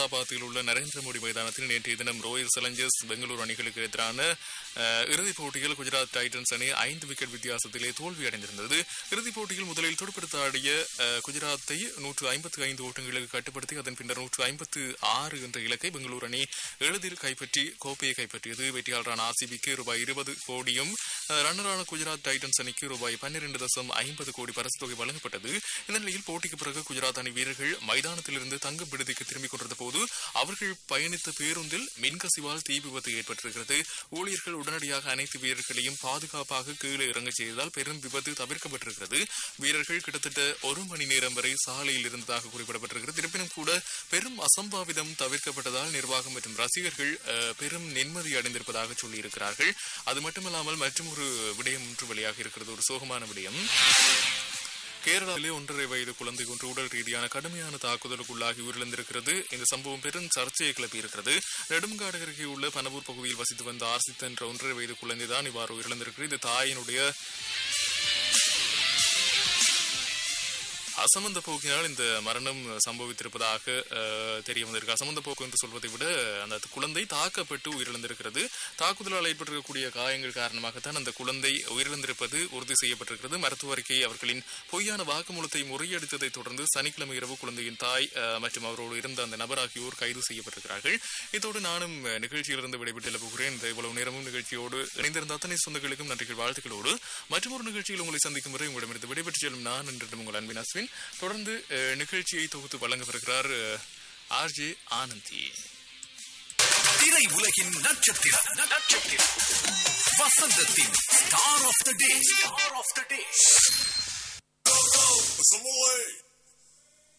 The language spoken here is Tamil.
அகமதாபாத்தில் உள்ள நரேந்திர மோடி மைதானத்தில் நேற்றைய தினம் ராயல் சேலஞ்சர்ஸ் பெங்களூரு அணிகளுக்கு எதிரான அஹ், இறுதிப் போட்டியில் குஜராத் டைட்டன்ஸ் அணி ஐந்து விக்கெட் வித்தியாசத்திலே தோல்வி அடைந்திருந்தது இறுதிப் போட்டியில் முதலில் துடுப்படுத்த ஆடிய அஹ், குஜராத்தை நூற்று ஐம்பத்து ஐந்து ஓட்டங்களுக்கு கட்டுப்படுத்தி அதன் பின்னர் நூற்று ஐம்பத்து ஆறு என்ற இலக்கை பெங்களூரு அணி எளிதில் கைப்பற்றி கோப்பையை கைப்பற்றியது வெற்றியாளரான ஆர்சிபிக்கு ரூபாய் இருபது கோடியும் அஹ், ரன்னரான குஜராத் டைட்டன்ஸ் அணிக்கு ரூபாய் பன்னிரண்டு தசம் ஐம்பது கோடி பரிசு தொகை வழங்கப்பட்டது இந்த நிலையில் போட்டிக்கு பிறகு குஜராத் அணி வீரர்கள் மைதானத்திலிருந்து தங்கும் விடுதிக்கு திரும்பிக் கொண்டிருந்த போது அவர்கள் பயணித்த பேருந்தில் மின்கசிவால் தீ விபத்து ஏற்பட்டிருக்கிறது ஊழியர்கள் உடனடியாக அனைத்து வீரர்களையும் பாதுகாப்பாக கீழே இறங்கச் செய்ததால் பெரும் விபத்து தவிர்க்கப்பட்டிருக்கிறது வீரர்கள் கிட்டத்தட்ட ஒரு மணி நேரம் வரை சாலையில் இருந்ததாக குறிப்பிடப்பட்டிருக்கிறது இருப்பினும் கூட பெரும் அசம்பாவிதம் தவிர்க்கப்பட்டதால் நிர்வாகம் மற்றும் ரசிகர்கள் அஹ், பெரும் நிம்மதி அடைந்திருப்பதாக சொல்லியிருக்கிறார்கள் அது மட்டுமல்லாமல் மற்றும் ஒரு விடயம் ஒன்று வெளியாக இருக்கிறது ஒரு சோகமான விடயம் கேரளாவிலே ஒன்றரை வயது குழந்தை ஒன்று உடல் ரீதியான கடுமையான தாக்குதலுக்குள்ளாகி உயிரிழந்திருக்கிறது இந்த சம்பவம் பெரும் சர்ச்சையை கிளப்பியிருக்கிறது நெடுங்காடு அருகே உள்ள பனபூர் பகுதியில் வசித்து வந்த ஆர்சித் என்ற ஒன்றரை வயது குழந்தை தான் இவ்வாறு உயிரிழந்திருக்கிறது இது தாயினுடைய அசமந்த போக்கினால் இந்த மரணம் சம்பவித்திருப்பதாக அஹ், தெரிய வந்திருக்கு அசமந்த போக்கு என்று சொல்வதை விட அந்த குழந்தை தாக்கப்பட்டு உயிரிழந்திருக்கிறது தாக்குதலால் ஏற்பட்டிருக்கக்கூடிய காயங்கள் காரணமாகத்தான் அந்த குழந்தை உயிரிழந்திருப்பது உறுதி செய்யப்பட்டிருக்கிறது மருத்துவ அறிக்கை அவர்களின் பொய்யான வாக்குமூலத்தை முறியடித்ததை தொடர்ந்து சனிக்கிழமை இரவு குழந்தையின் தாய் அஹ், மற்றும் அவரோடு இருந்த அந்த நபர் ஆகியோர் கைது செய்யப்பட்டிருக்கிறார்கள் இதோடு நானும் அஹ், நிகழ்ச்சியிலிருந்து விடைபெற்று போகிறேன் இந்த இவ்வளவு நேரமும் நிகழ்ச்சியோடு இணைந்திருந்த அத்தனை சொந்தங்களுக்கும் நன்றிகள் வாழ்த்துக்களோடு மற்றொரு நிகழ்ச்சியில் உங்களை சந்திக்கும் வரை உங்களிடமிருந்து விடைபெற்று செல்லும் நான் என்று உங்கள் அன்பின் அஸ்வின் தொடர்ந்து அஹ், நிகழ்ச்சியை தொகுத்து வழங்கவிருக்கிறார் ஆர்ஜே ஆனந்தி திரை உலகின் நட்சத்திரம் நட்சத்திரம் வசந்தத்தின் star of the day star of the day Some away.